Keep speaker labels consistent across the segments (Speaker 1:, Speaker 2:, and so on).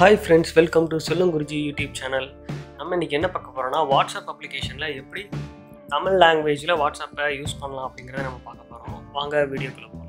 Speaker 1: hi friends welcome to செல்லும் Guruji YouTube channel நம்ம இன்றைக்கி என்ன பார்க்க போகிறோம்னா வாட்ஸ்அப் அப்ளிகேஷனில் எப்படி தமிழ் லாங்குவேஜில் வாட்ஸ்அப்பை யூஸ் பண்ணலாம் அப்படிங்கிறத நம்ம பார்க்க போகிறோம் வாங்க வீடியோக்குள்ளே போகலாம்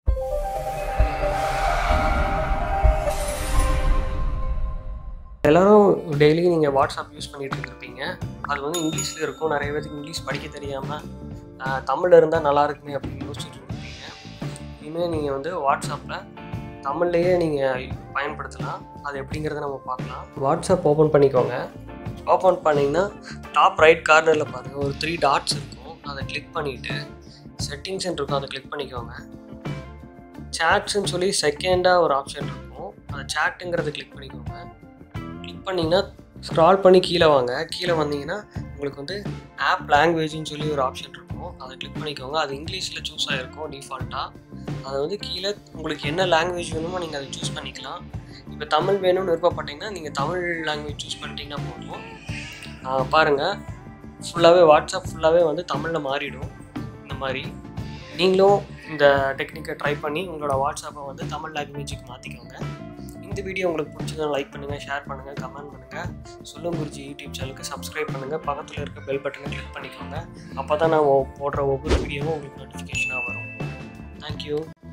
Speaker 1: எல்லோரும் டெய்லி நீங்கள் வாட்ஸ்அப் யூஸ் பண்ணிகிட்டு இருந்திருப்பீங்க அது வந்து இங்கிலீஷில் இருக்கும் நிறைய பேருக்கு இங்கிலீஷ் படிக்க தெரியாமல் தமிழில் இருந்தால் நல்லா இருக்குமே அப்படின்னு யோசிச்சுட்டு இருப்பீங்க இனிமேல் நீங்கள் வந்து வாட்ஸ்அப்பில் தமிழ்லையே நீங்கள் பயன்படுத்தலாம் அது எப்படிங்கிறத நம்ம பார்க்கலாம் வாட்ஸ்அப் ஓப்பன் பண்ணிக்கோங்க ஓப்பன் பண்ணிங்கன்னா டாப் ரைட் கார்னரில் பாருங்கள் ஒரு த்ரீ டாட்ஸ் இருக்கும் அதை கிளிக் பண்ணிவிட்டு செட்டிங்ஸ் இருக்கும் அதை கிளிக் பண்ணிக்கோங்க சேட்ஸ்ன்னு சொல்லி செகண்டாக ஒரு ஆப்ஷன் இருக்கும் அந்த சேட்டுங்கிறத கிளிக் பண்ணிக்கோங்க கிளிக் பண்ணிங்கன்னா ஸ்க்ரால் பண்ணி கீழே வாங்க கீழே வந்தீங்கன்னா உங்களுக்கு வந்து ஆப் லாங்குவேஜ்னு சொல்லி ஒரு ஆப்ஷன் இருக்கும் அதை கிளிக் பண்ணிக்கோங்க அது இங்கிலீஷில் சூஸ் ஆகிருக்கும் டிஃபால்ட்டாக அதை வந்து கீழே உங்களுக்கு என்ன லாங்குவேஜ் வேணுமோ நீங்கள் அதை சூஸ் பண்ணிக்கலாம் இப்போ தமிழ் வேணும்னு விருப்பப்பட்டீங்கன்னா நீங்கள் தமிழ் லாங்குவேஜ் சூஸ் பண்ணிட்டீங்கன்னா போதும் பாருங்கள் ஃபுல்லாகவே வாட்ஸ்அப் ஃபுல்லாகவே வந்து தமிழில் மாறிடும் இந்த மாதிரி நீங்களும் இந்த டெக்னிக்கை ட்ரை பண்ணி உங்களோட வாட்ஸ்அப்பை வந்து தமிழ் லாங்குவேஜுக்கு மாற்றிக்கோங்க இந்த வீடியோ உங்களுக்கு பிடிச்சதும் லைக் பண்ணுங்கள் ஷேர் பண்ணுங்கள் கமெண்ட் பண்ணுங்கள் சொல்லும் குருஜி யூடியூப் சேனலுக்கு சப்ஸ்கிரைப் பண்ணுங்கள் பக்கத்தில் இருக்க பெல் பட்டனை கிளிக் பண்ணிக்கோங்க அப்போ தான் நான் போடுற ஒவ்வொரு வீடியோவும் உங்களுக்கு நோட்டிஃபிகேஷனாக வரும் தேங்க்யூ